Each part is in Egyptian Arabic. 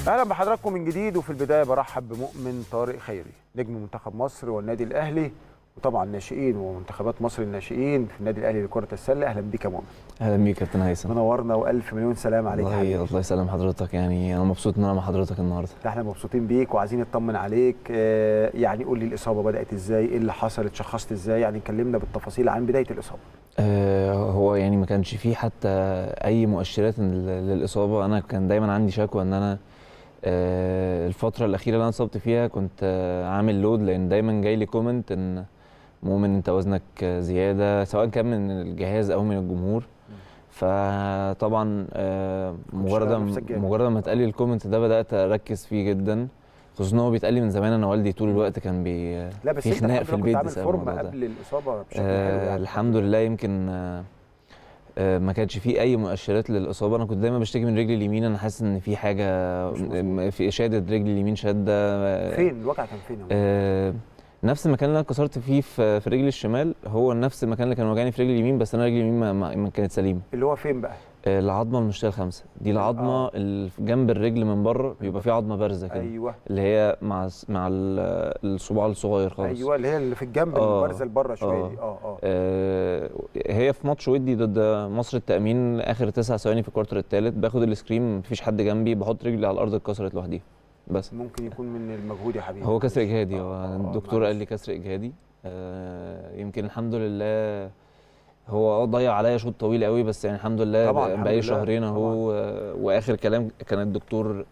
اهلا بحضراتكم من جديد وفي البدايه برحب بمؤمن طارق خيري نجم منتخب مصر والنادي الاهلي وطبعا ناشئين ومنتخبات مصر الناشئين في النادي الاهلي لكره السله اهلا بيك يا مؤمن اهلا بيك يا كابتن هيثم منورنا والف مليون سلام عليك يا الله حبيبي الله يسلم حضرتك يعني انا مبسوط ان انا مع حضرتك النهارده ده احنا مبسوطين بيك وعايزين نطمن عليك آه، يعني قول لي الاصابه بدات ازاي ايه اللي حصل اتشخصت ازاي يعني كلمنا بالتفاصيل عن بدايه الاصابه آه هو يعني ما كانش فيه حتى اي مؤشرات لل- للاصابه انا كان دايما عندي شكوى ان انا آه الفتره الاخيره اللي انا اتصبت فيها كنت آه عامل لود لان دايما جاي لي كومنت ان مؤمن انت وزنك آه، زياده سواء كان من الجهاز او من الجمهور فطبعا آه مجرد شغال ما- نفسك جامد. مجرد ما اتقال لي الكومنت ده بدات اركز فيه جدا خصوصا ان هو بيتقال لي من زمان انا والدي طول الوقت كان بي لا بس في انت خناق الحمد في لله كنت البيت عامل بسبب فورمه الموضوع ده. قبل الاصابه بشكل حلو آه يعني الحمد لله يمكن آه آه ما كانش في اي مؤشرات للاصابه انا كنت دايما بشتكي من رجلي اليمين انا حاسس ان في حاجه مش مظبوط. م- في شادد رجلي اليمين شاده آه، فين الوجع كان فين يا مؤمن؟ آه نفس المكان اللي انا كسرت فيه في في رجلي الشمال هو نفس المكان اللي كان وجعني في رجلي اليمين بس انا رجلي اليمين ما, ما ما كانت سليمه اللي هو فين بقى آه العظمه المشتيه الخامسه دي العظمه آه. اللي في جنب الرجل من بره بيبقى في عظمه بارزه كده ايوه اللي هي مع الس- مع ال- الصباع الصغير خالص ايوه اللي هي اللي في الجنب آه. البارزه لبره شويه آه. دي اه اه آه، هي في ماتش ودي ضد مصر التأمين آخر تسع ثواني في الكوارتر الثالث باخد السكريم مفيش حد جنبي بحط رجلي على الأرض اتكسرت لوحديها بس ممكن يكون من المجهود يا حبيبي هو كسر معلش. إجهادي آه، هو آه، الدكتور معلش. قال لي كسر إجهادي آه، يمكن الحمد لله هو اه ضيع عليا شوط طويل قوي بس يعني الحمد لله طبعاً، بقى- الحمد بقالي لله، شهرين اهو آه، واخر كلام كان الدكتور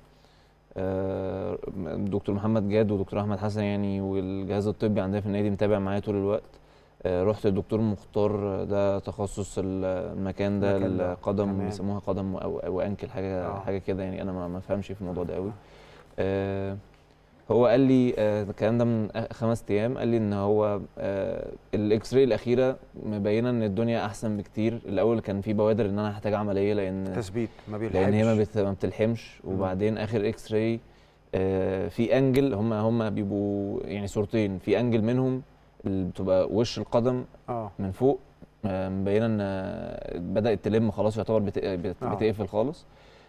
آه، الدكتور محمد جاد ودكتور احمد حسن يعني والجهاز الطبي عندنا في النادي متابع معايا طول الوقت آه، رحت للدكتور مختار ده تخصص المكان ده المكان ده، القدم تمام. بيسموها قدم او او انكل حاجه آه. حاجه كده يعني انا ما ما فهمش في الموضوع ده قوي آه، هو قال لي آه، الكلام ده من آه، خمس ايام قال لي ان هو آه، الاكس راي الاخيره مبينه ان الدنيا احسن بكتير الاول كان في بوادر ان انا هحتاج عمليه لان تثبيت ما بيلحقش لان هي ما, بت... ما بتلحمش وبعدين اخر اكس راي آه في انجل هم هم بيبقوا يعني صورتين في انجل منهم اللي بتبقى وش القدم اه من فوق آه، مبينه ان آه، بدات تلم خلاص يعتبر بت... بت... آه. بتقفل خالص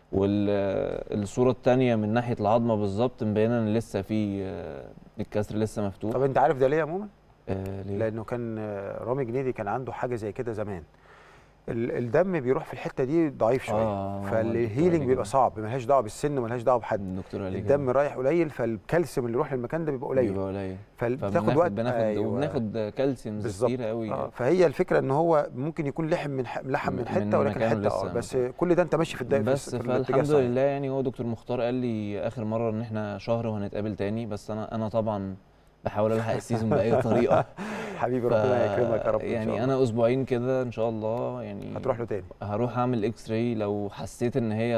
والصوره الثانيه من ناحيه العظمه بالظبط مبينه ان لسه في آه، الكسر لسه مفتوح طب انت عارف ده ليه يا مؤمن؟ آه ليه؟ لانه كان آه، رامي جنيدي كان عنده حاجه زي كده زمان ال- الدم بيروح في الحته دي ضعيف شويه آه، هو فالهيلينج الدكتور بيبقى قال صعب ملهاش دعوه بالسن وملهاش دعوه بحد الدكتور قال لي كده. الدم رايح قليل فالكالسيوم اللي يروح للمكان ده بيبقى قليل بيبقى قليل فبتاخد فبناخد وقت بناخد أيوة. وبناخد كالسيوم بالظبط. كتير قوي آه فهي الفكره ان هو ممكن يكون لحم من ح... لحم من من حته ولكن مكانه حته اه لسه. بس كل ده انت ماشي في الدايره بس في الاتجاه فالحمد الصحيح. لله يعني هو دكتور مختار قال لي اخر مره ان احنا شهر وهنتقابل تاني بس انا انا طبعا بحاول الحق السيزون باي طريقه حبيبي ف- ربنا يكرمك يا رب إن شاء يعني الله. انا اسبوعين كده ان شاء الله يعني هتروح له تاني هروح اعمل اكس راي لو حسيت ان هي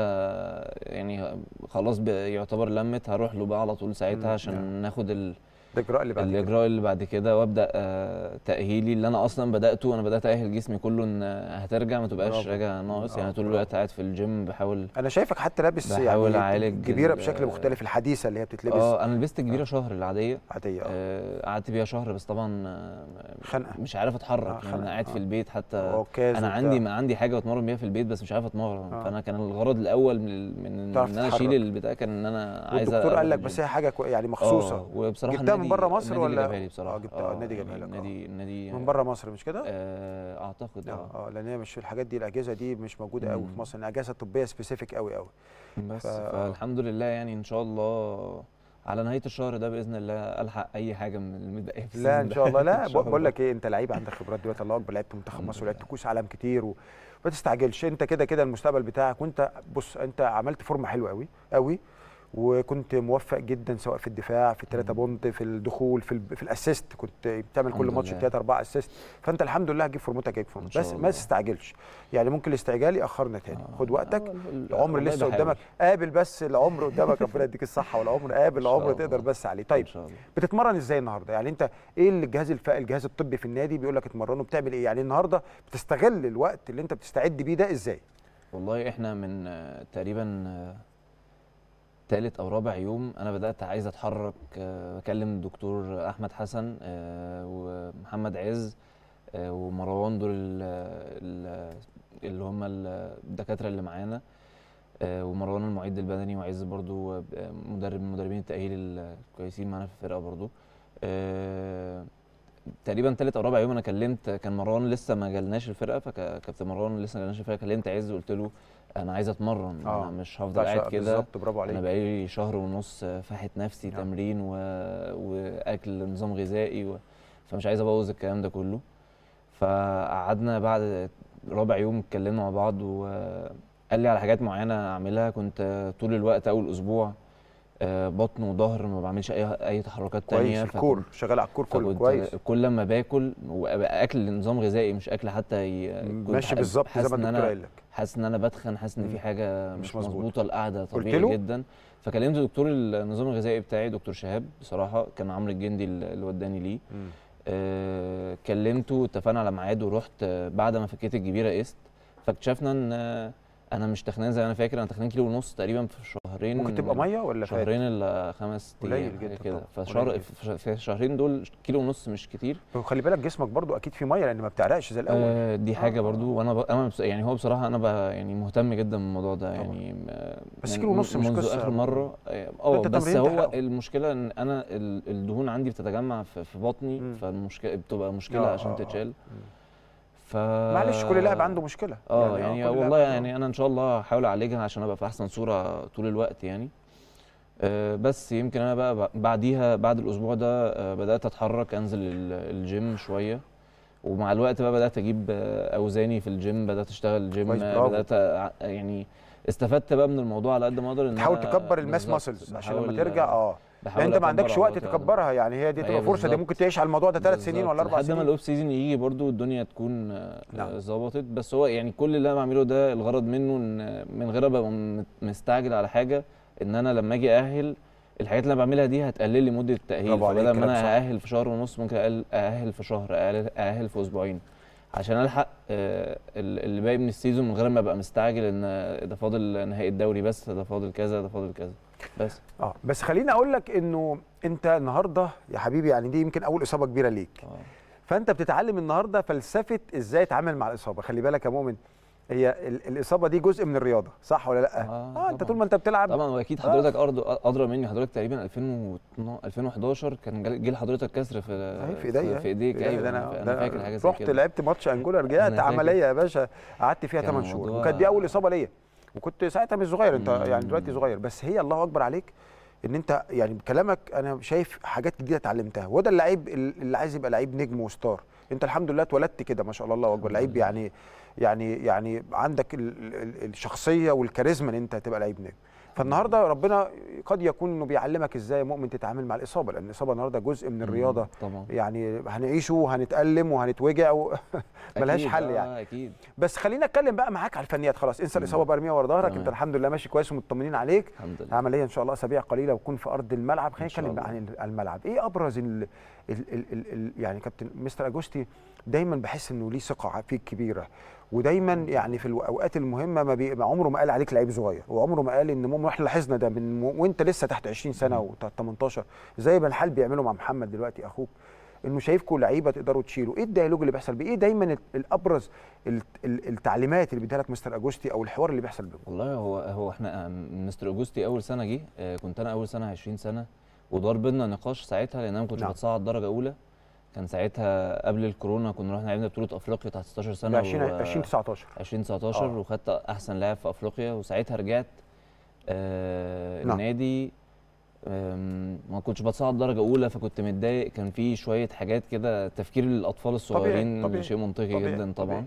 يعني خلاص ب- يعتبر لمت هروح له بقى على طول ساعتها مم. عشان نعم. ناخد ال ده الاجراء اللي بعد كده. الاجراء اللي بعد كده وابدا آه، تاهيلي اللي انا اصلا بداته انا بدات ااهل جسمي كله ان هترجع ما تبقاش برافو. راجع ناقص يعني آه، طول برافو. الوقت قاعد في الجيم بحاول انا شايفك حتى لابس بحاول يعني أعالج كبيره ال- بشكل مختلف الحديثه اللي هي بتتلبس اه انا لبست كبيره آه. شهر العاديه عاديه اه آه، قعدت بيها شهر بس طبعا آه، خنقه مش عارف آه، اتحرك يعني خنقة، انا قاعد آه. في البيت حتى عكاز انا وبتاع. عندي ما عندي حاجه بتمرن بيها في البيت بس مش عارف اتمرن آه. فانا كان الغرض الاول من من تعرف ان انا تتحرك. اشيل البتاع كان ان انا عايز والدكتور أروح قال لك الجيم. بس هي حاجه كو- يعني مخصوصه اه وبصراحه جبتها من النادي- بره مصر النادي ولا؟ جابها لي بصراحه آه، جبت- آه، النادي جابها لك، آه. النادي النادي من بره مصر مش كده؟ آه اعتقد اه اه اه لان هي مش الحاجات دي الاجهزه دي مش موجوده قوي في مم. مصر لان اجهزه طبيه سبيسيفيك قوي قوي بس ف- فالحمد لله يعني ان شاء الله على نهايه الشهر ده باذن الله الحق اي حاجه من المتبقيه في لا السيزون ان ده. شاء الله لا إن شاء بقول الله. لك ايه انت لعيب عندك خبرات دلوقتي الله اكبر لعبت منتخب الحمد مصر ولعبت لله. كوس عالم كتير و... ما تستعجلش انت كده كده المستقبل بتاعك وانت بص انت عملت فورمه حلوه قوي قوي وكنت موفق جدا سواء في الدفاع في الثلاثه مم. بونت في الدخول في ال... في الاسيست كنت بتعمل كل الحمد ماتش لله. ثلاثه اربعه اسيست فانت الحمد لله هتجيب فورمتك هتجيب إن فورمتك شاء بس ما الله. تستعجلش يعني ممكن الاستعجال ياخرنا تاني آه. خد وقتك آه، ال- العمر والله لسه بحاول. قدامك قابل بس العمر قدامك ربنا يديك الصحه والعمر قابل إن شاء العمر الله. تقدر بس عليه ان طيب شاء الله بتتمرن ازاي النهارده يعني انت ايه اللي الجهاز الف... الجهاز الطبي في النادي بيقول لك اتمرنوا بتعمل ايه يعني النهارده بتستغل الوقت اللي انت بتستعد بيه ده ازاي والله احنا من آه، تقريبا آه، تالت او رابع يوم انا بدات عايز اتحرك آه، بكلم الدكتور احمد حسن آه، ومحمد عز آه، ومروان دول ال- ال- اللي هم الدكاتره اللي معانا آه، ومروان المعد البدني وعز برضو آه، مدرب من مدربين التأهيل الكويسين معانا في الفرقة برضو آه، تقريبا تالت او رابع يوم انا كلمت كان مروان لسه ما جالناش الفرقه فكابتن مروان لسه ما جالناش الفرقه كلمت عز وقلت له انا عايز اتمرن آه. انا مش هفضل قاعد كده بالظبط برافو انا عليك بقالي شهر ونص فاحت نفسي آه. تمرين و... واكل نظام غذائي و... فمش عايز ابوظ الكلام ده كله فقعدنا بعد رابع يوم اتكلمنا مع بعض وقال لي على حاجات معينه اعملها كنت طول الوقت اول اسبوع آه، بطن وظهر ما بعملش اي اي تحركات كويس تانية الكور فكنت- شغال على الكور كله فكنت كويس كل لما باكل وابقى اكل نظام غذائي مش اكل حتى ي... كنت ماشي حاسس- بالظبط زي حاسس ما ان الدكتور انا قايل لك حاسس ان انا بتخن حاسس ان مم. في حاجه مش مش مظبوط. مظبوطه القعده قلت طبيعي له؟ جدا فكلمت دكتور النظام الغذائي بتاعي دكتور شهاب بصراحه كان عمرو الجندي اللي وداني ليه مم. آه كلمته اتفقنا على ميعاد ورحت آه، بعد ما فكيت الجبيره قست فاكتشفنا ان آه، انا مش تخنان زي ما انا فاكر انا تخنان كيلو ونص تقريبا في شهرين ممكن تبقى ميه ولا فات شهرين الا خمس قليل ايام حاجة جدا كده طبعاً، فشهر قليل في في الشهرين دول كيلو ونص مش كتير وخلي بالك جسمك برضو اكيد في ميه لان ما بتعرقش زي الاول آه دي حاجه آه. برضو وانا ب... انا بص... يعني هو بصراحه انا ب... يعني مهتم جدا بالموضوع ده طبعاً. يعني آه، بس من- كيلو ونص مش منذ قصة. اخر مره اه آه، أنت بس تمرين هو تحققه. المشكله ان انا ال- الدهون عندي بتتجمع في, في بطني مم. فالمشكله بتبقى مشكله آه، عشان آه، آه. تتشال مم. ف معلش كل لاعب عنده مشكله اه يعني, كل يعني لاعب والله عنده- يعني انا ان شاء الله هحاول اعالجها عشان ابقى في احسن صوره طول الوقت يعني آه، بس يمكن انا بقى ب- بعديها بعد الاسبوع ده آه، بدات اتحرك انزل ال- الجيم شويه ومع الوقت بقى بدات اجيب آه، اوزاني في الجيم بدات اشتغل جيم كويس، آه، برافو. بدات أع- يعني استفدت بقى من الموضوع على قد ما اقدر ان تحاول أنا تكبر الماس بالظبط ماسلز عشان لما بحاول- ترجع اه بحاول يعني انت ما أكبر عندكش وقت عضلات. تكبرها يعني هي دي تبقى أيوة فرصه دي بالظبط. ممكن تعيش على الموضوع ده ثلاث سنين ولا بالظبط. اربع لحد ما سنين الاوف سيزون يجي برضو الدنيا تكون آه، نعم. آه، ظبطت بس هو يعني كل اللي انا بعمله ده الغرض منه ان من غير ابقى م- مستعجل على حاجه ان انا لما اجي ااهل الحاجات اللي انا بعملها دي هتقلل لي مده التاهيل برافو عليك، فبدل ما كلام صح. انا ااهل في شهر ونص ممكن أقل- ااهل في شهر أقل- ااهل في اسبوعين عشان الحق آه، ال- اللي باقي من السيزون من غير ما ابقى مستعجل ان ده فاضل نهائي الدوري بس ده فاضل كذا ده فاضل كذا بس اه بس خليني اقول لك انه انت النهارده يا حبيبي يعني دي يمكن اول اصابه كبيره ليك آه. فانت بتتعلم النهارده فلسفه ازاي اتعامل مع الاصابه خلي بالك يا مؤمن هي ال- الاصابه دي جزء من الرياضه صح ولا لا آه، اه انت طبعاً. طول ما انت بتلعب طبعا واكيد آه. حضرتك أرض- ادرى مني حضرتك تقريبا 2012 2011 كان جال- جه لحضرتك كسر في أهي في ايديا في ايديك إيديا. ايوه ده انا, أنا فاكر حاجه زي رحت كده لعبت ماتش انجولا رجعت أنا فاكر. عمليه يا باشا قعدت فيها كان 8 شهور الموضوع- وكانت دي اول اصابه ليا وكنت ساعتها مش صغير انت مم. يعني دلوقتي صغير بس هي الله اكبر عليك ان انت يعني بكلامك انا شايف حاجات جديده اتعلمتها وده اللعيب اللي عايز يبقى لعيب نجم وستار انت الحمد لله اتولدت كده ما شاء الله الله اكبر الحمد لعيب لله. يعني يعني يعني عندك ال ال الشخصيه والكاريزما ان انت تبقى لعيب نجم فالنهارده ربنا قد يكون انه بيعلمك ازاي يا مؤمن تتعامل مع الاصابه لان الاصابه النهارده جزء من الرياضه طبعا يعني هنعيشه وهنتألم وهنتوجع و... ملهاش أكيد، حل آه، يعني اكيد بس خلينا اتكلم بقى معاك على الفنيات خلاص انسى مم. الاصابه بقى ارميها ورا ظهرك انت تمام. الحمد لله ماشي كويس ومطمنين عليك الحمد لله عمليه ان شاء الله اسابيع قليله وتكون في ارض الملعب خلينا إن شاء نتكلم بقى الله. عن الملعب ايه ابرز ال... ال... ال... ال... ال... يعني كابتن مستر اجوستي دايما بحس انه ليه ثقه فيك كبيره ودايما يعني في الاوقات المهمه ما, بي... ما عمره ما قال عليك لعيب صغير وعمره ما قال ان مؤمن احنا لاحظنا ده من وانت لسه تحت 20 سنه و 18 زي ما الحال بيعملوا مع محمد دلوقتي اخوك انه شايفكم لعيبه تقدروا تشيلوا ايه الديالوج اللي بيحصل بيه ايه دايما ال- الابرز ال- ال- التعليمات اللي بيديها لك مستر اجوستي او الحوار اللي بيحصل بينكم والله هو هو احنا آه، مستر اوجوستي اول سنه جه آه، كنت انا اول سنه 20 سنه ودار بينا نقاش ساعتها لان انا ما كنتش نعم. بتصعد درجه اولى كان ساعتها قبل الكورونا كنا رحنا لعبنا بطوله افريقيا تحت 16 ده سنه 20 و- 2019 2019 آه. وخدت احسن لاعب في افريقيا وساعتها رجعت آه نعم. النادي آم، ما كنتش بتصعد درجه اولى فكنت متضايق كان في شويه حاجات كده تفكير الاطفال الصغيرين طبيعي. شيء منطقي طبيعي. جدا طبعا طبيعي.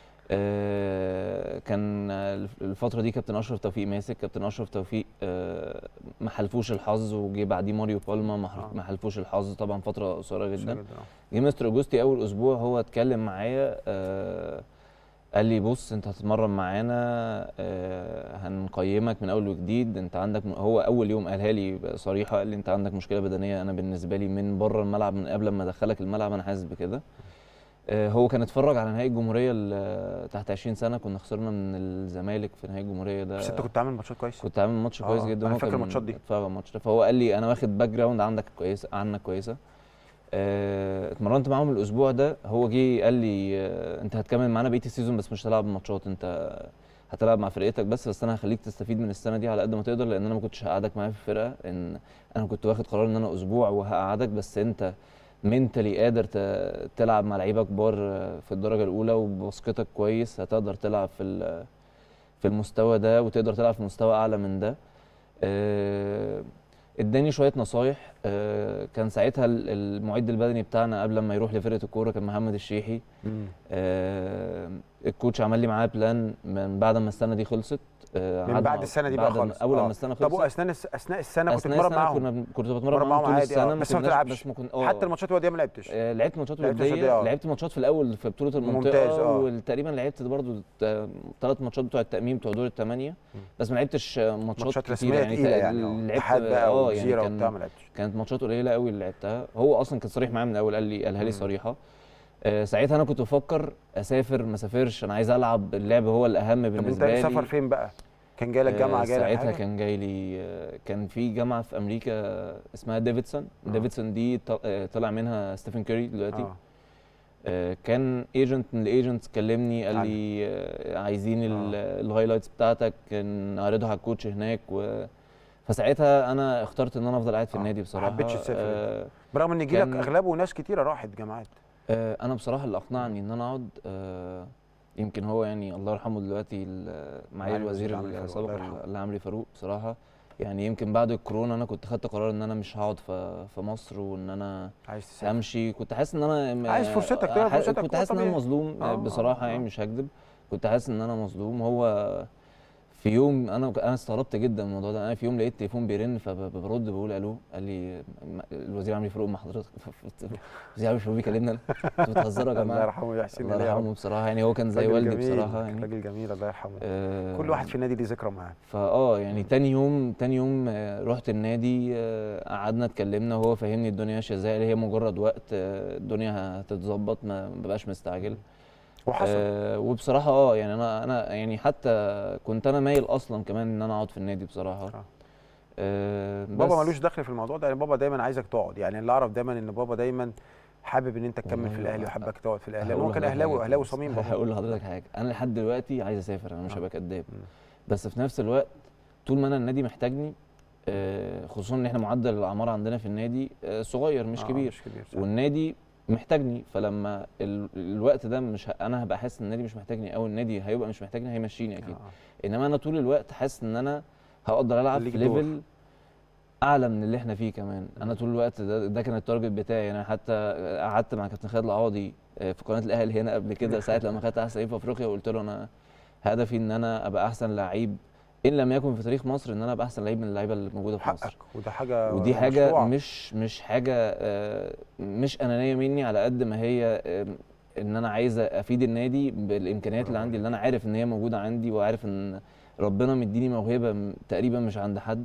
آه كان الفتره دي كابتن اشرف توفيق ماسك كابتن اشرف توفيق آه ما حلفوش الحظ وجه بعديه ماريو بالما ما حل- آه. ما حلفوش الحظ طبعا فتره قصيره جدا آه. جه مستر اوجوستي اول اسبوع هو اتكلم معايا آه قال لي بص انت هتتمرن معانا آه هنقيمك من اول وجديد انت عندك م... هو اول يوم قالها لي صريحه قال لي انت عندك مشكله بدنيه انا بالنسبه لي من بره الملعب من قبل ما ادخلك الملعب انا حاسس بكده آه هو كان اتفرج على نهائي الجمهوريه ال- تحت 20 سنه كنا خسرنا من الزمالك في نهائي الجمهوريه ده بس انت كنت عامل ماتشات كويس كنت عامل ماتش كويس آه، جدا أنا هو فاكر كان الماتشات دي. اتفرج على الماتش ده فهو قال لي انا واخد باك جراوند عندك كويسه عنك كويسه آه، اتمرنت معاهم الاسبوع ده هو جه قال لي آه، انت هتكمل معانا بقيه السيزون بس مش هتلعب ماتشات انت هتلعب مع فرقتك بس بس انا هخليك تستفيد من السنه دي على قد ما تقدر لان انا ما كنتش هقعدك معايا في الفرقه ان انا كنت واخد قرار ان انا اسبوع وهقعدك بس انت منتلي قادر ت- تلعب مع لعيبه كبار في الدرجه الاولى وبسقطك كويس هتقدر تلعب في ال- في المستوى ده وتقدر تلعب في مستوى اعلى من ده آه، اداني شويه نصايح آه، كان ساعتها ال- المعد البدني بتاعنا قبل ما يروح لفرقه الكوره كان محمد الشيحي آه، الكوتش عمل لي معاه بلان من بعد ما السنه دي خلصت آه، من قعدنا- بعد السنه دي بقى بعد ما- خالص اول آه. ما السنه طب خلصت واثناء الس- اثناء السنه كنت اثناء بتتمرن السنه معاهم كنا بن- كنت بتتمرن بتمرن معاهم طول عادي، السنه آه. بس ما كناش- بتلعبش. بس ما كنت اه حتى الماتشات الوديه ما لعبتش آه، لعبت ماتشات لعبت ماتشات وديه ودية، آه. لعبت ماتشات في الاول في بطوله المنطقه ممتاز، آه. وتقريبا لعبت برضو ثلاث ماتشات بتوع التامين بتوع دور الثمانيه مم. بس ما لعبتش آه، ماتشات, ماتشات كتيره رسميه يعني تقيله تا- يعني آه. لعبت اتحاد بقى اه وجزيره يعني وبتاع كان ما لعبتش كانت ماتشات قليله قوي اللي لعبتها هو اصلا كان صريح معايا من الاول قال لي قالها لي مم. صريحه آه، ساعتها انا كنت بفكر اسافر ما اسافرش انا عايز العب اللعب هو الاهم طب انت بالنسبه لي سافر فين بقى؟ كان جالك جامعه آه، جالك ساعتها حاجه؟ كان جاي لي آه، كان في جامعه في امريكا اسمها ديفيدسون آه. ديفيدسون دي ط- آه، طلع منها ستيفن كوري دلوقتي آه. آه، كان ايجنت من الايجنتس كلمني قال عن- لي آه، عايزين ال- آه. الهايلايتس بتاعتك نعرضها على الكوتش هناك و فساعتها انا اخترت ان انا افضل قاعد في آه، النادي ما بصراحه حبيتش تسافر آه، برغم ان جيلك كان- اغلبه ناس كتيره راحت جامعات آه، انا بصراحه اللي اقنعني ان انا اقعد آه، يمكن هو يعني الله يرحمه دلوقتي ال- معالي معالي الوزير الوزير عمرو فاروق، السابق الله يرحمه. اللي عمرو فاروق بصراحه يعني يمكن بعد الكورونا انا كنت خدت قرار ان انا مش هقعد في في مصر وان انا عايز تسافر امشي كنت حاسس ان انا م- عايز فرصتك، آه، تاخد ح- فرصتك، كنت هو حاسس ان انا طبيعي. مظلوم آه، آه، بصراحه آه، يعني آه. مش هكذب كنت حاسس ان انا مظلوم هو في يوم انا انا استغربت جدا من الموضوع ده انا في يوم لقيت تليفون بيرن فبرد بقول الو قال لي م- الوزير عمرو فاروق مع حضرتك الوزير عمرو فاروق بيكلمنا انتوا بتهزروا يا الله جماعه يرحمه ويحسن الله إليه يا رب. يرحمه بصراحه يعني هو كان زي راجل والدي جميل، بصراحه يعني راجل جميل الله يرحمه آه، كل واحد في النادي ليه ذكرى معاه فاه يعني تاني يوم تاني يوم آه، رحت النادي آه، قعدنا اتكلمنا وهو فهمني الدنيا ماشيه ازاي قال لي هي مجرد وقت آه، الدنيا هتتظبط ما ببقاش مستعجل وحصل آه وبصراحه اه يعني انا انا يعني حتى كنت انا مايل اصلا كمان ان انا اقعد في النادي بصراحه آه. آه بابا بس- ملوش دخل في الموضوع ده يعني بابا دايما عايزك تقعد يعني اللي اعرف دايما ان بابا دايما حابب ان انت تكمل في والله الاهلي هو- وحابك تقعد في الاهلي لان هقول هو كان لحضرتك اهلاوي حاجة اهلاوي بس. صميم بابا هقول لحضرتك حاجه انا لحد دلوقتي عايز اسافر انا مش آه. هبقى كداب مم. بس في نفس الوقت طول ما انا النادي محتاجني آه خصوصا ان احنا معدل الاعمار عندنا في النادي آه صغير مش آه، كبير مش كبير صح. والنادي محتاجني فلما ال- الوقت ده مش ه... انا هبقى حاسس ان النادي مش محتاجني او النادي هيبقى مش محتاجني هيمشيني اكيد آه. انما انا طول الوقت حاسس ان انا هقدر العب ليك في دور. ليفل اعلى من اللي احنا فيه كمان انا طول الوقت ده, ده كان التارجت بتاعي انا حتى قعدت مع كابتن خالد العوضي آه، في قناه الاهلي هنا قبل كده ساعه لما خدت احسن لعيب في افريقيا وقلت له انا هدفي ان انا ابقى احسن لعيب ان لم يكن في تاريخ مصر ان انا ابقى احسن لعيب من اللعيبه اللي موجوده في مصر حقك وده حاجه ودي حاجه مشروع. مش مش حاجه آه، مش انانيه مني على قد ما هي آه، ان انا عايز افيد النادي بالامكانيات اللي عندي اللي انا عارف ان هي موجوده عندي وعارف ان ربنا مديني موهبه م- تقريبا مش عند حد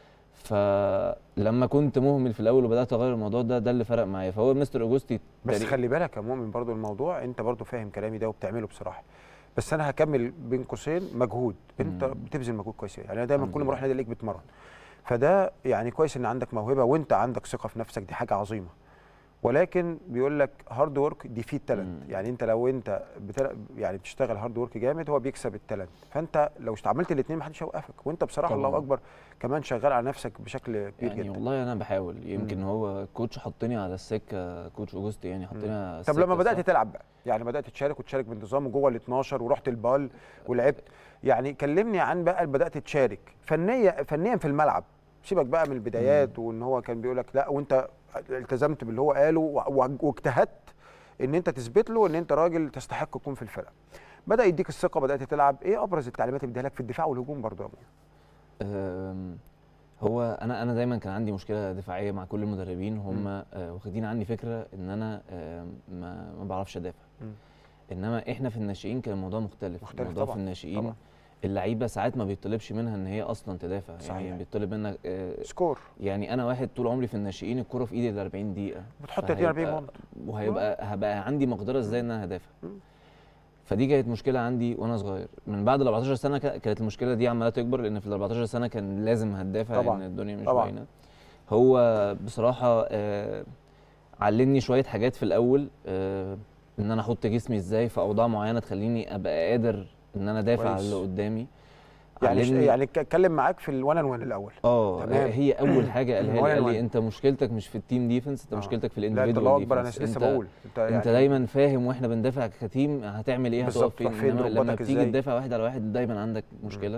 فلما كنت مهمل في الاول وبدات اغير الموضوع ده ده اللي فرق معايا فهو مستر اوجوستي بس تقريباً- خلي بالك يا مؤمن برضو الموضوع انت برضو فاهم كلامي ده وبتعمله بصراحه بس انا هكمل بين قوسين مجهود انت مم. بتبذل مجهود كويس يعني انا دايما الحمد كل ما لله. اروح نادي الاقيك بتمرن فده يعني كويس ان عندك موهبه وانت عندك ثقه في نفسك دي حاجه عظيمه ولكن بيقول لك هارد ورك ديفيت تالنت مم. يعني انت لو انت بتل... يعني بتشتغل هارد ورك جامد هو بيكسب التالنت فانت لو استعملت الاثنين محدش هيوقفك وانت بصراحه طبعاً. الله اكبر كمان شغال على نفسك بشكل كبير يعني جدا والله انا بحاول يمكن مم. هو كوتش حطني على السكه كوتش اوجوستي يعني حطني على طب لما السكة بدات الصح. تلعب بقى يعني بدات تشارك وتشارك بانتظام جوه ال 12 ورحت البال ولعبت يعني كلمني عن بقى بدات تشارك فنيا فنيا في الملعب سيبك بقى من البدايات وان هو كان بيقول لك لا وانت التزمت باللي هو قاله و- و- واجتهدت ان انت تثبت له ان انت راجل تستحق تكون في الفرقه بدا يديك الثقه بدات تلعب ايه ابرز التعليمات اللي بيديها لك في الدفاع والهجوم برضه يا مؤمن؟ أم، هو انا انا دايما كان عندي مشكله دفاعيه مع كل المدربين هم آه، واخدين عني فكره ان انا آه، ما ما بعرفش ادافع مم. انما احنا في الناشئين كان الموضوع مختلف مختلف الموضوع طبعاً، في الناشئين طبعاً. اللعيبه ساعات ما بيطلبش منها ان هي اصلا تدافع صحيح. يعني بيطلب منك آه، سكور يعني انا واحد طول عمري في الناشئين الكوره في ايدي ال 40 دقيقه بتحط 30 40 فهيبقى- بونت وهيبقى هبقى عندي مقدره ازاي ان انا هدافع مم. فدي كانت مشكله عندي وانا صغير من بعد ال 14 سنه ك- كانت المشكله دي عماله تكبر لان في ال 14 سنه كان لازم هتدافع طبعاً. لان الدنيا مش طبعاً. باينه هو بصراحه آه علمني شويه حاجات في الاول آه ان انا احط جسمي ازاي في اوضاع معينه تخليني ابقى قادر ان انا دافع على كويس. اللي قدامي يعني ش- علمني- يعني ك- اتكلم معاك في الوان ان وان الاول اه تمام. هي اول حاجه قالها لي وان قال وان. لي انت مشكلتك مش في التيم ديفنس انت آه. مشكلتك في لا انت الانديفيدوال الله اكبر انا لسه انت بقول انت يعني انت دايما فاهم واحنا بندافع كتيم هتعمل ايه بالظبط، هتقف فين تروح فين، انما لما ضرباتك بتيجي إزاي. تدافع واحد على واحد دايما عندك مشكله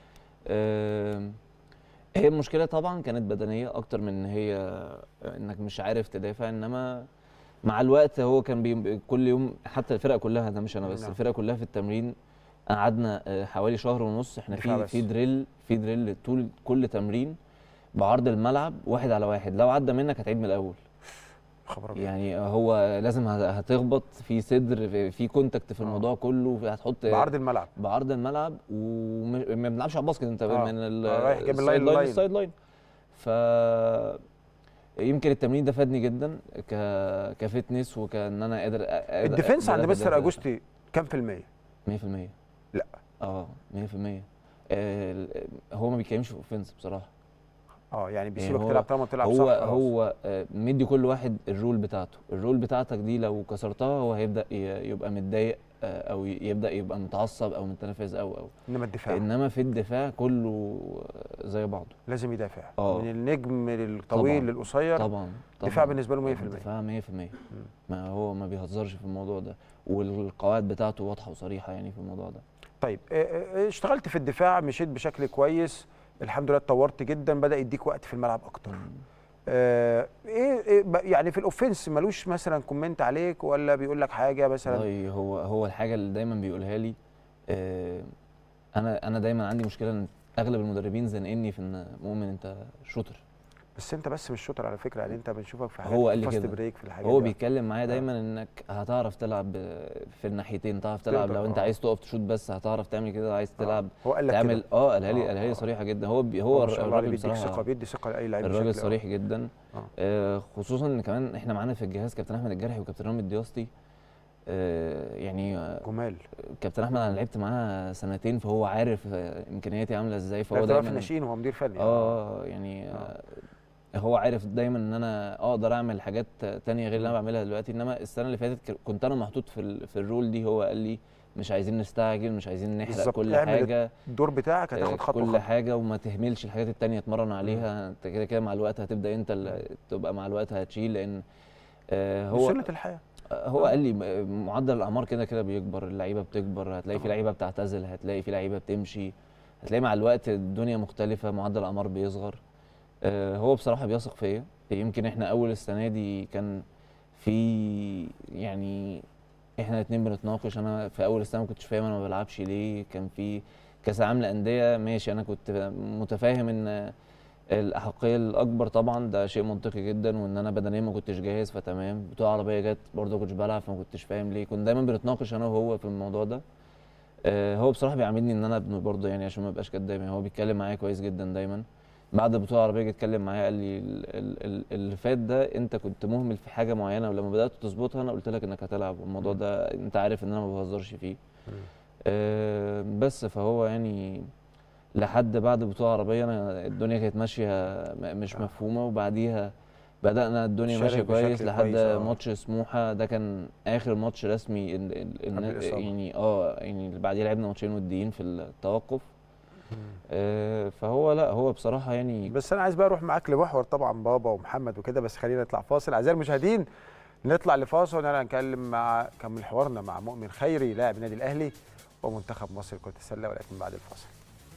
آم، هي المشكله طبعا كانت بدنيه اكتر من ان هي انك مش عارف تدافع انما مع الوقت هو كان بي كل يوم حتى الفرقه كلها ده مش انا بس نعم. الفرقه كلها في التمرين قعدنا آه، حوالي شهر ونص احنا دفاع في بس. في دريل في دريل طول كل تمرين بعرض الملعب واحد على واحد لو عدى منك هتعيد من الاول خبر أبيض. يعني هو لازم هت- هتخبط في صدر في, في كونتاكت في آه. الموضوع كله هتحط بعرض الملعب بعرض الملعب وما بنلعبش على الباسكت انت آه. من ال- آه، رايح جايب السايد اللاين لاين للاين. للسايد لاين ف يمكن التمرين ده فادني جدا ك كفتنس وكان انا قادر أ- قادر الديفنس عند قادر مستر أدافع. اجوستي كام في المية؟ 100% لا. اه 100% آه، ال- هو ما بيتكلمش في اوفنس بصراحه اه يعني بيسيبك هو- تلعب طالما تلعب هو صح خلاص. هو آه، مدي كل واحد الرول بتاعته الرول بتاعتك دي لو كسرتها هو هيبدا ي- يبقى متضايق آه، او ي- يبدا يبقى متعصب او متنرفز او او انما الدفاع انما في الدفاع كله زي بعضه لازم يدافع آه. من النجم للطويل طبعاً. للقصير طبعا الدفاع طبعاً. بالنسبه له 100% الدفاع 100% ما هو ما بيهزرش في الموضوع ده والقواعد بتاعته واضحه وصريحه يعني في الموضوع ده طيب آه، آه، اشتغلت في الدفاع مشيت بشكل كويس الحمد لله اتطورت جدا بدا يديك وقت في الملعب اكتر آه، ايه إيه ب- يعني في الاوفنس ملوش مثلا كومنت عليك ولا بيقول لك حاجه مثلا والله هو هو الحاجه اللي دايما بيقولها لي آه، انا انا دايما عندي مشكله ان اغلب المدربين زنقني في ان مؤمن انت شوتر بس انت بس مش شاطر على فكره يعني انت بنشوفك في حاجات هو قال لي فاست كده. بريك في الحاجات هو دي. بيتكلم معايا دايما انك هتعرف تلعب في الناحيتين تعرف تلعب تقدر، لو انت آه. عايز تقف تشوت بس هتعرف تعمل كده عايز آه. تلعب هو قال لك تعمل كده اه قالها لي آه، قالها لي آه. صريحه جدا هو بي هو هو ما شاء الله عليه الراجل بيديك ثقه بصراحه بيدي ثقه لاي لعيب الراجل بشكل أو- صريح جدا آه. آه خصوصا ان كمان احنا معانا في الجهاز كابتن احمد الجرحي وكابتن رامي الدياسطي آه يعني آه، جمال كابتن احمد انا لعبت معاه سنتين فهو عارف آه، امكانياتي عامله ازاي فهو هو دايما في دايما الناشئين هو مدير فني اه يعني آه. هو عارف دايما ان انا اقدر اعمل حاجات تانية غير اللي انا بعملها دلوقتي انما السنه اللي فاتت ك- كنت انا محطوط في ال- في الرول دي هو قال لي مش عايزين نستعجل مش عايزين نحرق بالظبط، كل اعمل حاجه الدور بتاعك هتاخد آه، خطوه كل خطوه حاجه وما تهملش الحاجات التانية اتمرن عليها انت كده كده مع الوقت هتبدا انت اللي تبقى مع الوقت هتشيل لان آه، هو هو سنه الحياه آه، هو قال لي م- معدل الاعمار كده كده بيكبر اللعيبه بتكبر هتلاقي في طبعاً. لعيبه بتعتزل هتلاقي في لعيبه بتمشي هتلاقي مع الوقت الدنيا مختلفه معدل الاعمار بيصغر آه، هو بصراحه بيثق فيا يمكن احنا اول السنه دي كان في يعني احنا الاثنين بنتناقش انا في اول السنه ما كنتش فاهم انا ما بلعبش ليه كان في كاس العالم للانديه ماشي انا كنت متفاهم ان الاحقيه الاكبر طبعا ده شيء منطقي جدا وان انا بدنيا ما كنتش جاهز فتمام بطوله عربيه جت برضه ما كنتش بلعب فما كنتش فاهم ليه كنا دايما بنتناقش انا وهو في الموضوع ده آه، هو بصراحه بيعاملني ان انا ابنه برضه يعني عشان ما ابقاش كداب يعني هو بيتكلم معايا كويس جدا دايما بعد البطوله العربيه جه اتكلم معايا قال لي ال- ال- ال- اللي فات ده انت كنت مهمل في حاجه معينه ولما بدات تظبطها انا قلت لك انك هتلعب والموضوع مم. ده انت عارف ان انا ما بهزرش فيه مم. آه، بس فهو يعني لحد بعد البطوله العربيه انا الدنيا كانت ماشيه م- مش آه. مفهومه وبعديها بدانا الدنيا شارك ماشيه كويس بشكل لحد كويس، آه. ماتش سموحه ده كان اخر ماتش رسمي ال- ال- قبل النا- الإصابة. يعني اه يعني اللي بعديه لعبنا ماتشين وديين في التوقف آه، فهو لا هو بصراحه يعني بس انا عايز بقى اروح معاك لمحور طبعا بابا ومحمد وكده بس خلينا نطلع فاصل اعزائي المشاهدين نطلع لفاصل ونرجع نتكلم مع كمل حوارنا مع مؤمن خيري لاعب النادي الاهلي ومنتخب مصر لكره السله ولكن بعد الفاصل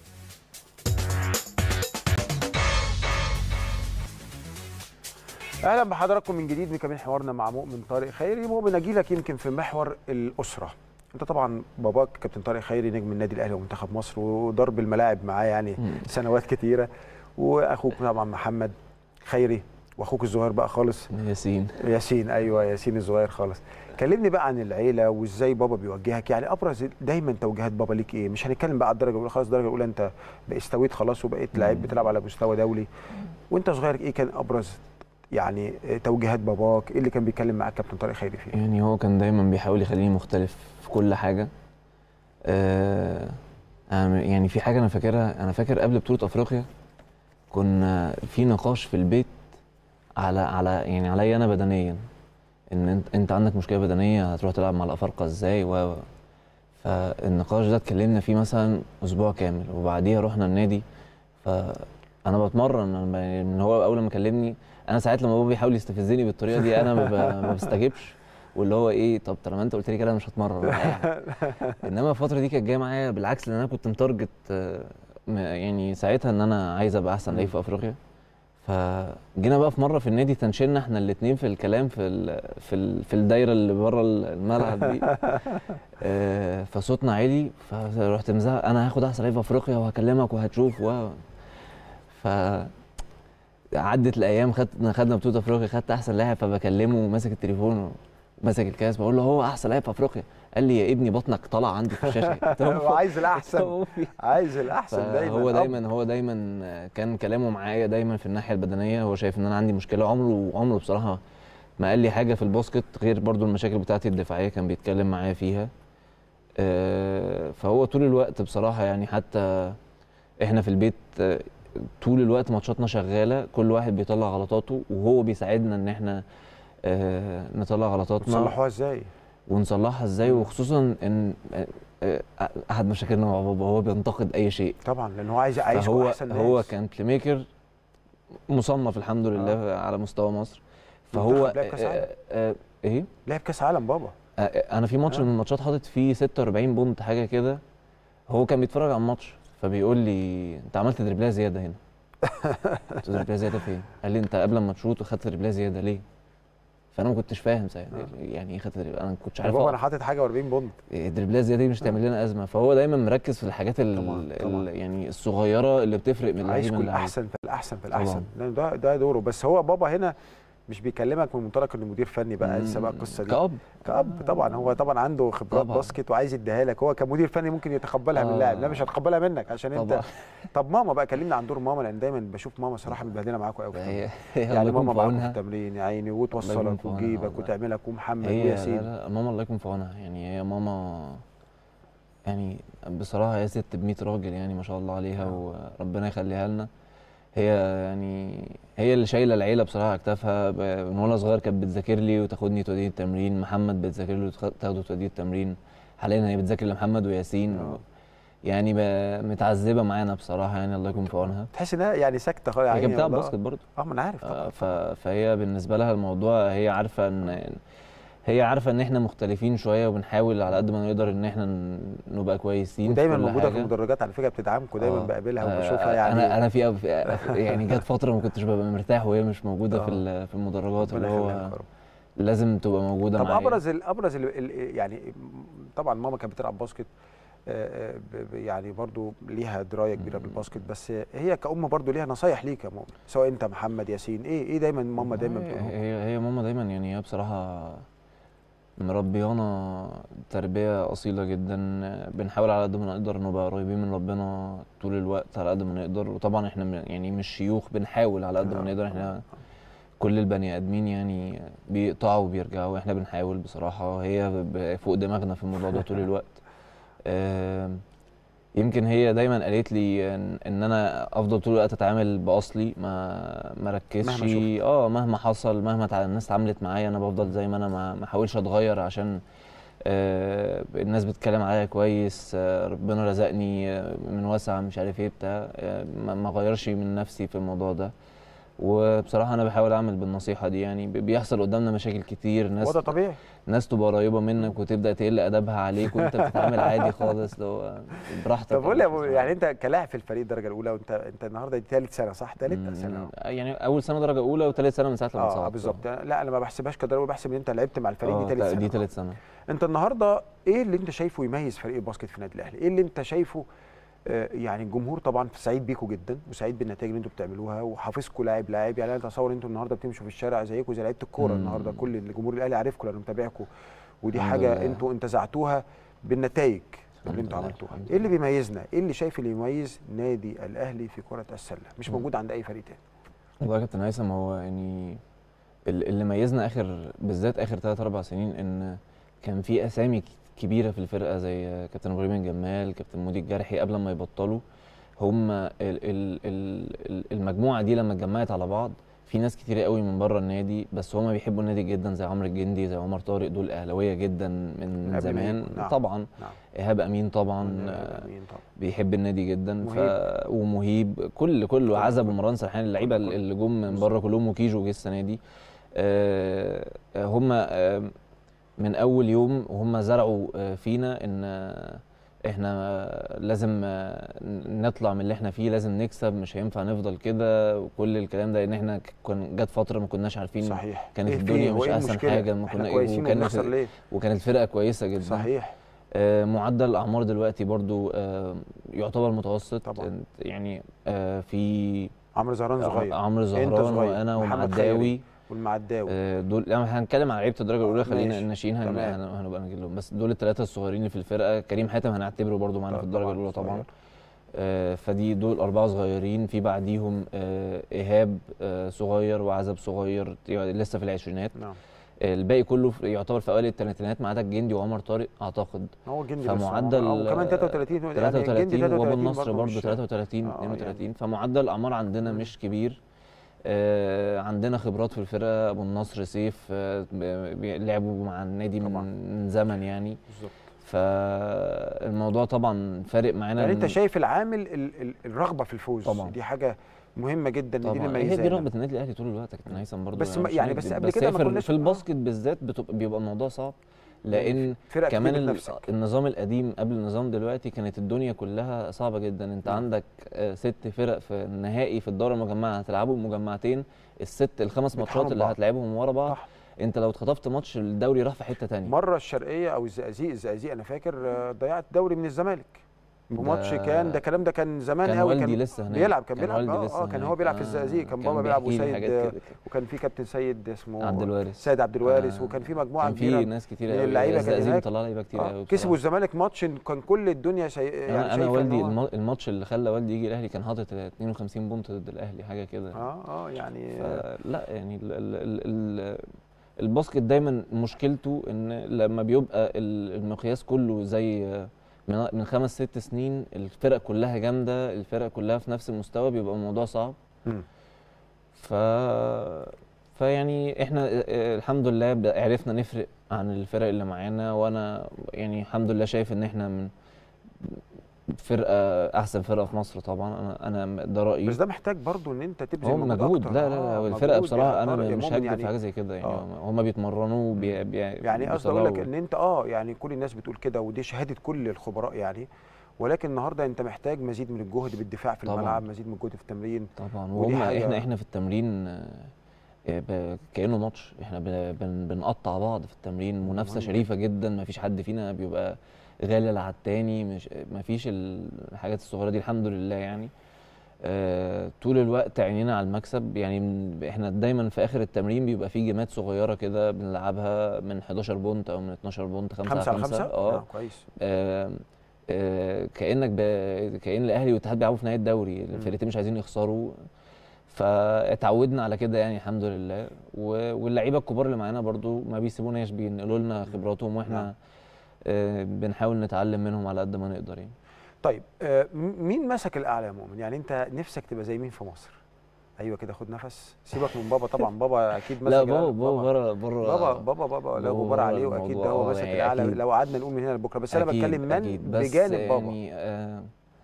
اهلا بحضراتكم من جديد مكملين حوارنا مع مؤمن طارق خيري مؤمن اجي لك يمكن في محور الاسره انت طبعا باباك كابتن طارق خيري نجم النادي الاهلي ومنتخب مصر وضرب الملاعب معاه يعني مم. سنوات كتيره واخوك طبعا محمد خيري واخوك الصغير بقى خالص ياسين ياسين ايوه ياسين الصغير خالص كلمني بقى عن العيله وازاي بابا بيوجهك يعني ابرز دايما توجيهات بابا ليك ايه مش هنتكلم بقى على الدرجه الاولى خلاص الدرجه الاولى انت استويت خلاص وبقيت لعيب بتلعب على مستوى دولي وانت صغير ايه كان ابرز يعني توجيهات باباك ايه اللي كان بيتكلم معاك كابتن طارق خيري فيه يعني هو كان دايما بيحاول يخليني مختلف في كل حاجه آه أنا يعني في حاجه انا فاكرها انا فاكر قبل بطوله افريقيا كنا في نقاش في البيت على على يعني عليا انا بدنيا ان انت, انت عندك مشكله بدنيه هتروح تلعب مع الافارقه ازاي و فالنقاش ده اتكلمنا فيه مثلا اسبوع كامل وبعديها رحنا النادي فانا بتمرن أنا ب- من هو اول ما كلمني انا ساعات لما بابا بيحاول يستفزني بالطريقه دي انا ما ب- ما بستجبش واللي هو ايه طب طالما انت قلت لي كده أنا مش هتمرن ولا أي حاجة. انما الفتره دي كانت جايه معايا بالعكس لان انا كنت متارجت آه، م- يعني ساعتها ان انا عايز ابقى احسن لعيب في افريقيا فجينا بقى في مره في النادي تنشلنا احنا الاثنين في الكلام في ال في ال في الدايره اللي بره الملعب دي آه، فصوتنا عالي فرحت مزعق انا هاخد احسن لعيب في افريقيا وهكلمك وهتشوف و ف عدت الايام خدنا خدنا بطوله افريقيا خدت احسن لاعب فبكلمه وماسك التليفون وماسك الكاس بقول له هو احسن لاعب في افريقيا قال لي يا ابني بطنك طالع عندي في الشاشه قلت له وعايز الاحسن هو في- عايز الاحسن دايما هو أب. دايما هو دايما كان كلامه معايا دايما في الناحيه البدنيه هو شايف ان انا عندي مشكله عمره عمره بصراحه ما قال لي حاجه في الباسكت غير برضو المشاكل بتاعتي الدفاعيه كان بيتكلم معايا فيها آه، فهو طول الوقت بصراحه يعني حتى احنا في البيت آه، طول الوقت ماتشاتنا شغاله كل واحد بيطلع غلطاته وهو بيساعدنا ان احنا آه، نطلع غلطاتنا تصلحوها ازاي ونصلحها ازاي وخصوصا ان آه، آه، احد مشاكلنا مع بابا هو بينتقد اي شيء طبعا لان هو عايز عايزكم فهو احسن هو ناس. كان بلاي ميكر مصنف الحمد لله آه. على مستوى مصر فهو منتخب لعب كأس عالم. آه آه ايه لعب كاس عالم بابا آه انا في ماتش آه. من الماتشات حاطط فيه 46 بونت حاجه كده هو كان بيتفرج على الماتش فبيقول لي انت عملت دربلايه زياده هنا قلت له دربلايه زياده فين؟ قال لي انت قبل ما تشوط خدت دربلايه زياده ليه؟ فانا ما كنتش فاهم ساعتها يعني ايه خدت دربلايه انا ما كنتش عارف بابا انا أقف. حاطط حاجه 40 بونت الدربلايه الزياده دي مش تعمل لنا ازمه فهو دايما مركز في الحاجات ال طبعاً، طبعاً. ال يعني الصغيره اللي بتفرق من عايز اللعيب كل للعيب. احسن في الاحسن في طبعاً. الاحسن لان ده ده دوره بس هو بابا هنا مش بيكلمك من منطلق انه مدير فني بقى لسه بقى القصه دي كأب كأب طبعا هو طبعا عنده خبرات طبعاً. باسكت وعايز يديها لك هو كمدير فني ممكن يتقبلها من آه. اللاعب لا مش هتقبلها منك عشان طبعا انت طب ماما بقى كلمنا عن دور ماما لان دايما بشوف ماما صراحه متبهدله معاكم قوي هي هي الله يعني يكون ماما في معاكم في عونها التمرين يا عيني الله يكون وتوصلك في عونها وتجيبك والله. وتعملك ومحمد هي لا وياسين لا ماما الله يكون في عونها يعني هي ماما يعني بصراحة هي ست ب 100 راجل يعني ما شاء الله عليها وربنا يخليها لنا هي يعني هي اللي شايلة العيلة بصراحة على كتافها ب- من وانا صغير كانت بتذاكر لي وتاخدني توديني التمرين محمد بتذاكر له وتاخده توديه التمرين حاليا هي بتذاكر لمحمد وياسين و آه. يعني ب- متعذبة معانا بصراحة يعني الله يكون في عونها تحس انها يعني ساكته خالص يا هي عيني كانت بتلعب والله. باسكت برضه اه ما انا عارف آه، طبعا ف- فهي بالنسبه لها الموضوع هي عارفه ان هي عارفه ان احنا مختلفين شويه وبنحاول على قد ما نقدر ان احنا ن- نبقى كويسين ودايما كل موجوده في حاجة. المدرجات على فكره بتدعمكم دايما آه. بقابلها آه، وبشوفها يعني انا انا في في- يعني جت فتره ما كنتش ببقى مرتاح وهي مش موجوده في آه. ال- في المدرجات ربنا اللي يخليها هو لك يا رب. لازم تبقى موجوده طب معايا ابرز ال- ابرز ال ال يعني طبعا ماما كانت بتلعب باسكت آه، آه، ب- ب- يعني برضو ليها درايه كبيره مم. بالباسكت بس هي كأم برضو ليها نصايح ليك يا ماما سواء انت محمد ياسين ايه ايه دايما ماما دايما هي بتقول هي, هي ماما دايما يعني هي بصراحه مربيانا تربيه اصيله جدا بنحاول على قد ما نقدر نبقى قريبين من ربنا طول الوقت على قد ما نقدر وطبعا احنا من- يعني مش شيوخ بنحاول على قد ما نقدر احنا كل البني ادمين يعني بيقطعوا وبيرجعوا احنا بنحاول بصراحه هي ب- فوق دماغنا في الموضوع ده طول الوقت آم، يمكن هي دايما قالت لي ان, إن انا افضل طول الوقت اتعامل باصلي ما ما ركزش مهما شفت. اه مهما حصل مهما تع- الناس اتعاملت معايا انا بفضل زي ما انا ما ما احاولش اتغير عشان آه الناس بتتكلم عليا كويس آه ربنا رزقني آه من واسع مش عارف ايه بتاع آه ما ما اغيرش من نفسي في الموضوع ده وبصراحه انا بحاول اعمل بالنصيحه دي يعني بي- بيحصل قدامنا مشاكل كتير ناس وده طبيعي ناس تبقى قريبه منك وتبدا تقل ادبها عليك وانت بتتعامل عادي خالص لو براحتك طب قول لي يا أبو- يعني يعني انت كلاعب في الفريق الدرجه الاولى وانت انت النهارده دي ثالث سنه صح ثالث سنه يعني اول سنه درجه اولى وثالث سنه من ساعه لما اه اتصبت بالظبط لا انا ما بحسبهاش كدرجه بحسب ان انت لعبت مع الفريق دي آه، ثالث سنه دي ثالث سنه انت النهارده ايه اللي انت شايفه يميز فريق الباسكت في النادي الاهلي؟ ايه اللي انت شايفه آه، يعني الجمهور طبعا سعيد بيكم جدا وسعيد بالنتائج اللي انتوا بتعملوها وحافظكم لاعب لاعب يعني انا اتصور انتوا النهارده بتمشوا في الشارع زيكم زي لعيبه الكوره مم. النهارده كل الجمهور الاهلي عارفكم لانه متابعكم ودي الحمد حاجه لله. انتوا انتزعتوها بالنتائج اللي الحمد انتوا لله، عملتوها الحمد ايه اللي لله. بيميزنا ايه اللي شايف اللي يميز نادي الاهلي في كره السله مش مم. موجود عند اي فريق تاني والله يا كابتن هيثم هو يعني ال- اللي ميزنا اخر بالذات اخر ثلاث اربع سنين ان كان في اسامي ك- كبيره في الفرقه زي كابتن ابراهيم الجمال كابتن مودي الجرحي قبل ما يبطلوا هم ال ال ال ال- المجموعه دي لما اتجمعت على بعض في ناس كتير قوي من بره النادي بس هما بيحبوا النادي جدا زي عمرو الجندي زي عمر طارق دول اهلاويه جدا من قبل زمان ما- نعم. طبعا نعم ايهاب امين طبعا والنبي آه، آمين طبعا بيحب النادي جدا ف... مهيب. ومهيب كل كله عزب كله. ومروان سرحان اللعيبه كله. اللي جم من بره كلهم وكيجو جه السنه دي آه، آه، هم آه، من اول يوم وهم زرعوا آه، فينا ان آه، احنا آه، لازم آه، نطلع من اللي احنا فيه لازم نكسب مش هينفع نفضل كده وكل الكلام ده ان احنا ك- كان جت فتره ما كناش عارفين صحيح كانت إيه في الدنيا إيه؟ مش وإيه أحسن المشكلة؟ حاجة، ما احنا كنا- كويسين وكان وبنخسر في- ليه وكانت الفرقه كويسه جدا صحيح آه، معدل الاعمار دلوقتي برضو آه، يعتبر متوسط طبعاً. يعني آه، في عمرو زهران صغير عمرو أنت زهران صغير. وانا محمد ومعداوي خيري. والمعداوي آه، دول يعني هنتكلم على لعيبه الدرجه الاولى خلينا ماشي. الناشئين هن- تمام. هن- هنبقى نجي لهم بس دول الثلاثه الصغيرين اللي في الفرقه كريم حاتم هنعتبره برضو معانا في الدرجه طبعاً الاولى طبعا صغير. آه، فدي دول اربعه صغيرين في بعديهم آه، ايهاب آه، صغير وعزب صغير يعني لسه في العشرينات نعم الباقي كله في- يعتبر في اوائل الثلاثينات ما عدا الجندي وعمر طارق اعتقد هو الجندي فمعدل بس وكمان 33 يعني الجندي 33 وابو 33 النصر برضه مش- 33 آه، 32 فمعدل الاعمار عندنا مم. مش كبير آه عندنا خبرات في الفرقه ابو النصر سيف آه ب- بي- لعبوا مع النادي طبعاً. من من زمن يعني بالظبط فالموضوع طبعا فارق معانا يعني انت إن- شايف العامل ال- ال- الرغبه في الفوز طبعاً. دي حاجه مهمه جدا إن دي طبعا اللي هي دي مميزانا. رغبه النادي الاهلي طول الوقت يا كابتن هيثم برضه بس أنا ما- مش يعني هنكذب. بس قبل بس كده هي ما في, ال- كناش- في الباسكت بالذات بتبقى بيبقى الموضوع صعب لان فرق كمان كتير ال- بتنافسك. النظام القديم قبل النظام دلوقتي كانت الدنيا كلها صعبه جدا انت نعم. عندك آه، ست فرق في النهائي في الدوره المجمعه هتلعبوا مجمعتين الست الخمس بيطحنوا ماتشات اللي بعض. هتلعبهم ورا بعض صح. انت لو اتخطفت ماتش الدوري راح في حته تانية مره الشرقيه او الزقازيق الزقازيق انا فاكر آه، ضيعت دوري من الزمالك في ده- ماتش كان ده الكلام ده كان زمان كان قوي والدي كان لسه هناك بيلعب كان بيلعب والدي اه, لسه آه كان هو هناك. بيلعب في آه، الزقازيق كان بابا بيلعب بيحكي لي وسيد حاجات آه، كده. وكان في كابتن سيد اسمه عبد الوارث سيد عبد الوارث آه، وكان في مجموعه كان كبيره في ناس كتير من قوي اللعيبة كان الزقازيق هناك. مطلع لعيبه كتير آه قوي كسبوا بصراحة. الزمالك ماتش كان كل الدنيا شي... يعني انا انا شايفة إن والدي هو- الم- الماتش اللي خلى والدي يجي الاهلي كان حاطط 52 بونت ضد الاهلي حاجه كده اه اه يعني ف- لا يعني ال ال ال ال الباسكت دايما مشكلته ان لما بيبقى ال- المقياس كله زي من من خمس ست سنين الفرق كلها جامده الفرق كلها في نفس المستوى بيبقى الموضوع صعب مم. ف فيعني احنا آه، آه، الحمد لله ب- عرفنا نفرق عن الفرق اللي معانا وانا يعني الحمد لله شايف ان احنا من فرقه احسن فرقه في مصر طبعا انا انا ده رايي بس ده محتاج برضو ان انت تبذل هو مجهود أكتر. لا لا آه، لا الفرقه مجهود بصراحه يا انا طارق يا مش مؤمن هكدب يعني في حاجه زي كده يعني آه. هم بيتمرنوا بي بي يعني قصدي اقول لك بيصلوا. ان انت اه يعني كل الناس بتقول كده ودي شهاده كل الخبراء يعني ولكن النهارده انت محتاج مزيد من الجهد بالدفاع في طبعاً. الملعب مزيد من الجهد في التمرين طبعا ودي وهم حاجة- احنا احنا في التمرين آه، آه، ب- كانه ماتش احنا بن- بن- بنقطع بعض في التمرين منافسه مهم. شريفه جدا ما فيش حد فينا بيبقى غالي على التاني مش ما فيش الحاجات الصغيره دي الحمد لله يعني آه، طول الوقت عينينا على المكسب يعني من- احنا دايما في اخر التمرين بيبقى في جيمات صغيره كده بنلعبها من 11 بونت او من 12 بونت 5 خمسة على على 5 خمسة اه كويس آه، آه، كانك ب... كان الاهلي والاتحاد بيلعبوا في نهايه الدوري الفرقتين مش عايزين يخسروا فاتعودنا على كده يعني الحمد لله و... واللعيبه الكبار اللي معانا برضو ما بيسيبوناش بينقلوا لنا خبراتهم واحنا نعم. آه، بنحاول نتعلم منهم على قد ما نقدر يعني طيب آه م- مين مسك الاعلى يا مؤمن يعني انت نفسك تبقى زي مين في مصر ايوه كده خد نفس سيبك من بابا طبعا بابا اكيد مسك لا الأعلى. بابا بابا بره بره بابا بابا بابا لا بابا غبار بره عليه واكيد الموضوع. ده هو آه، ماسك يعني الاعلى أكيد. لو قعدنا نقول من هنا لبكره بس انا أكيد- بتكلم من أكيد. بس بجانب بابا يعني آه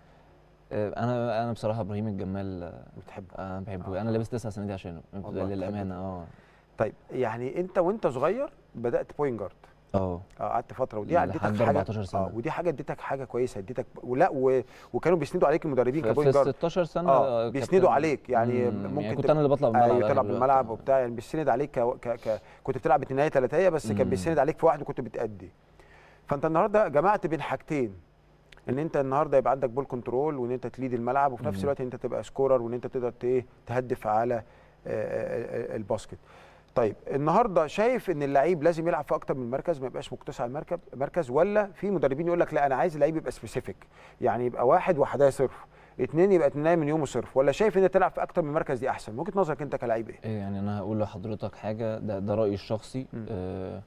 آه انا انا بصراحه ابراهيم الجمال آه، بتحبه انا بحبه آه. انا لابس تسع سنين دي عشانه والله للامانه اه طيب يعني انت وانت صغير بدات بوينت جارد اه اه قعدت فتره ودي لحد اديتك حاجه 14 سنة. اه ودي حاجه اديتك حاجه كويسه اديتك ولا و... وكانوا بيسندوا عليك المدربين في, في كبوينت جارد 16 سنه اه بيسندوا كابتن- عليك يعني مم، ممكن يعني كنت تبقى- انا اللي بطلع بالملعب ايوه أغلب تلعب الوقت. بالملعب وبتاع يعني بيسند عليك ك... ك... ك... كنت بتلعب اتنينيه تلاتيه بس كان مم. بيسند عليك في واحد وكنت بتأدي فانت النهارده جمعت بين حاجتين ان انت النهارده يبقى عندك بول كنترول وان انت تليد الملعب وفي نفس مم. الوقت انت تبقى سكورر وان انت تقدر ت- ايه تهدف على آه، آه، آه، الباسكت طيب النهارده شايف ان اللعيب لازم يلعب في اكتر من مركز ما يبقاش مقتصر على المركب مركز ولا في مدربين يقول لك لا انا عايز اللعيب يبقى سبيسيفيك يعني يبقى واحد وحدايه صرف اتنين يبقى اتنين من يومه صرف ولا شايف ان انت تلعب في اكتر من مركز دي احسن من وجهه نظرك انت كلاعب ايه إيه يعني انا هقول لحضرتك حاجه ده ده رايي الشخصي مم. آه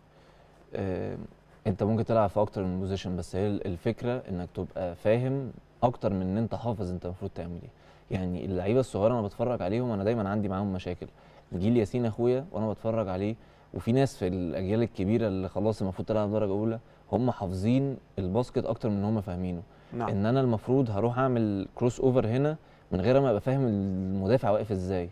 آه انت ممكن تلعب في اكتر من بوزيشن بس هي الفكره انك تبقى فاهم اكتر من ان انت حافظ انت المفروض تعمل ايه يعني اللعيبه الصغيره انا بتفرج عليهم انا دايما عندي معاهم مشاكل جيل ياسين اخويا وانا بتفرج عليه وفي ناس في الاجيال الكبيره اللي خلاص المفروض تلعب درجه اولى هم حافظين الباسكت اكتر من ان هم فاهمينه نعم ان انا المفروض هروح اعمل كروس اوفر هنا من غير ما ابقى فاهم المدافع واقف ازاي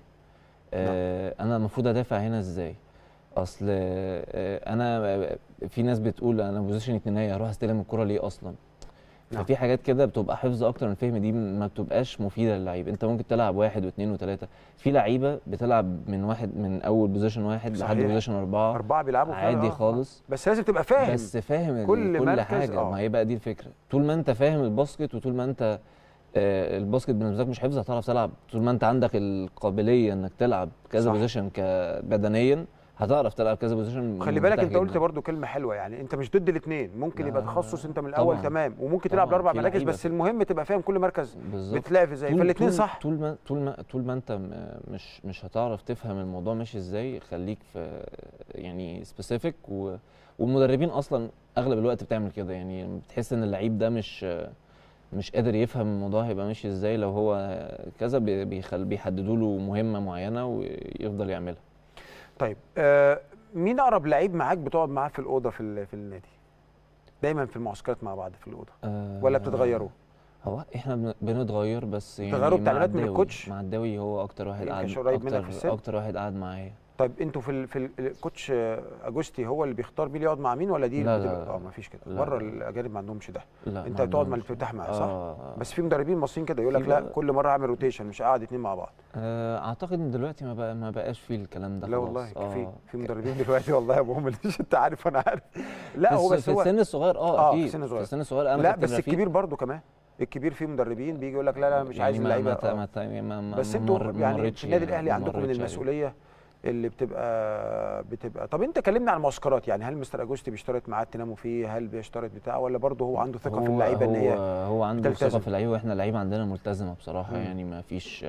آه انا المفروض ادافع هنا ازاي اصل آه انا في ناس بتقول انا بوزيشن اتنينيه هروح استلم الكره ليه اصلا نعم. ففي حاجات كده بتبقى حفظ اكتر من الفهم دي ما بتبقاش مفيده للعيب انت ممكن تلعب واحد واثنين وثلاثه في لعيبه بتلعب من واحد من اول بوزيشن واحد لحد صحيح. بوزيشن اربعه اربعه بيلعبوا فعلا، عادي آه، آه. خالص بس لازم تبقى فاهم بس فاهم كل كل, كل مركز، حاجه آه. ما هي بقى دي الفكره طول ما انت فاهم الباسكت وطول ما انت آه الباسكت بالنسبه لك مش حفظ هتعرف تلعب طول ما انت عندك القابليه انك تلعب كذا صح. بوزيشن بدنيا هتعرف تلعب كذا بوزيشن خلي بالك مرتاح انت قلت جداً. برضو كلمه حلوه يعني انت مش ضد الاثنين ممكن لا، يبقى تخصص انت من الاول طبعاً. تمام وممكن تلعب طبعاً، الاربع في مراكز لعيبة. بس المهم تبقى فاهم كل مركز بالظبط بتلعب ازاي طول- فالاثنين طول- صح طول ما طول ما طول ما انت م- مش مش هتعرف تفهم الموضوع ماشي ازاي خليك في يعني سبيسيفيك و والمدربين اصلا اغلب الوقت بتعمل كده يعني لما بتحس ان اللعيب ده مش مش قادر يفهم الموضوع هيبقى ماشي ازاي لو هو كذا بي- بيخل بيحددوا له مهمه معينه ويفضل يعملها طيب آه مين اقرب لعيب معاك بتقعد معاه في الاوضه في ال- في النادي دايما في المعسكرات مع بعض في الاوضه آه، ولا بتتغيروا هو احنا بن- بنتغير بس يعني بتغيروا مع بتعليمات من الداوي- الكوتش؟ مع الداوي هو اكتر واحد يمكن قعد عشان قريب منك في اكتر السن؟ اكتر واحد قعد معايا طيب انتوا في ال في ال- الكوتش آه، اجوستي هو اللي بيختار مين اللي يقعد مع مين ولا دي لا، بتبقى- لا. اه ما فيش كده لا. بره الاجانب ما عندهمش ده لا انت ما بتقعد مع عندهمش. الافتتاح معاه صح آه، آه. بس في مدربين مصريين كده يقول لك في لا بقى- كل مره اعمل روتيشن مش قاعد اتنين مع بعض آه، اعتقد ان دلوقتي ما بقى ما بقاش فيه الكلام ده لا خلاص. والله في آه. في مدربين دلوقتي والله يا ابو هم انت عارف انا عارف لا هو في بس في هو السن الصغير اه آه، في اكيد السن الصغير. في السن الصغير انا لا كابتن بس رفيق. الكبير برضو كمان الكبير فيه مدربين بيجي يقول لك لا لا مش يعني عايز ما اللعيبه ما ت- آه. ما ت- ما ما بس ما انتوا مر- ما يعني مرتش في النادي يعني، الاهلي ما عندكم من مرتش عليه. المسؤوليه اللي بتبقى بتبقى طب انت كلمنا عن المعسكرات يعني هل مستر اجوستي بيشترط ميعاد تناموا فيه هل بيشترط بتاع ولا برضه هو عنده ثقه في هو- اللعيبه ان هو هي هو عنده بتلتزم. ثقه في اللعيبه واحنا اللعيبه عندنا ملتزمه بصراحه مم. يعني ما فيش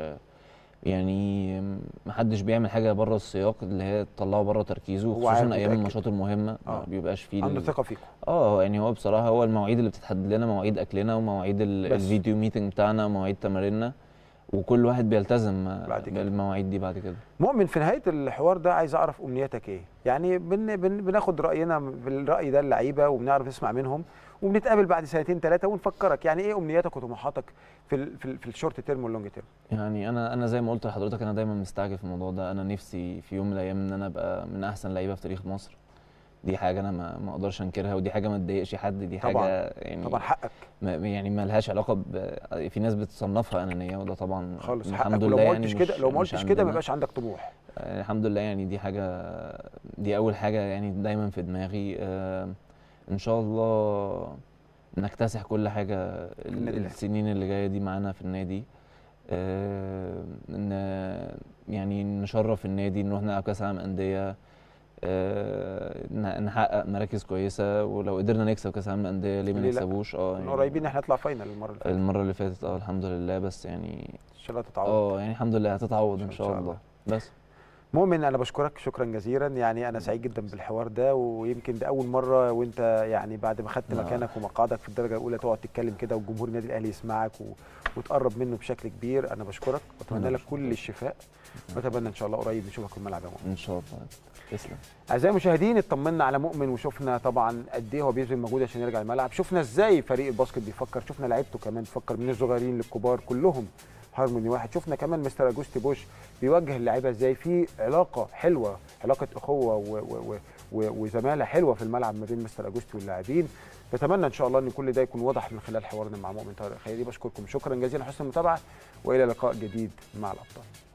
يعني ما حدش بيعمل حاجه بره السياق اللي هي تطلعه بره تركيزه هو عارف خصوصا ايام متأكد. الماتشات المهمه آه. ما بيبقاش فيه عنده ال- ثقه فيكم اه يعني هو بصراحه هو المواعيد اللي بتتحدد لنا مواعيد اكلنا ومواعيد ال- بس. الفيديو ميتنج بتاعنا ومواعيد تماريننا وكل واحد بيلتزم بعد كده. بالمواعيد دي بعد كده مؤمن في نهايه الحوار ده عايز اعرف امنياتك ايه يعني بن بن بناخد راينا بالراي ده اللعيبه وبنعرف نسمع منهم وبنتقابل بعد سنتين ثلاثه ونفكرك يعني ايه امنياتك وطموحاتك في ال في, ال في الشورت تيرم واللونج تيرم يعني انا انا زي ما قلت لحضرتك انا دايما مستعجل في الموضوع ده انا نفسي في يوم من الايام ان انا ابقى من احسن لعيبه في تاريخ مصر دي حاجه انا ما ما اقدرش انكرها ودي حاجه ما تضايقش حد دي حاجه طبعاً. يعني طبعا حقك ما يعني ما لهاش علاقه ب... في ناس بتصنفها انانيه وده طبعا خالص الحمد حقك لله ولو ما يعني قلتش مش- كده لو ما مش قلتش كده ما عندنا. يبقاش عندك طموح آه، الحمد لله يعني دي حاجه دي اول حاجه يعني دايما في دماغي آه، ان شاء الله نكتسح كل حاجه ال- النادي الأهلي. السنين اللي جايه دي معانا في النادي آه، ان يعني نشرف النادي نروح نلعب كاس عالم انديه آه، ن- نحقق مراكز كويسه ولو قدرنا نكسب كاس عالم الانديه ليه ما ليه لأ؟ نكسبوش اه من يعني قريبين احنا نطلع فاينل المره اللي فاتت المره اللي فاتت اه الحمد لله بس يعني ان شاء الله تتعوض اه يعني الحمد لله هتتعوض ان إن شاء شاء الله بس مؤمن انا بشكرك شكرا جزيلا يعني انا سعيد جدا بالحوار ده ويمكن ده اول مره وانت يعني بعد ما خدت لا. مكانك ومقعدك في الدرجه الاولى تقعد تتكلم كده وجمهور النادي الاهلي يسمعك و... وتقرب منه بشكل كبير انا بشكرك واتمنى أنا لك بشكرك. كل الشفاء واتمنى ان شاء الله قريب نشوفك في الملعب يا مؤمن ان شاء الله تسلم اعزائي المشاهدين اطمنا على مؤمن وشفنا طبعا قد ايه هو بيبذل مجهود عشان يرجع الملعب شفنا ازاي فريق الباسكت بيفكر شفنا لعيبته كمان بيفكر من الصغيرين للكبار كلهم هارموني واحد شفنا كمان مستر اجوستي بوش بيوجه اللعيبه ازاي في علاقه حلوه علاقه اخوه و و و و وزماله حلوه في الملعب ما بين مستر اجوستي واللاعبين بتمنى ان شاء الله ان كل ده يكون واضح من خلال حوارنا مع مؤمن طارق خيري بشكركم شكرا جزيلا حسن المتابعه والى لقاء جديد مع الابطال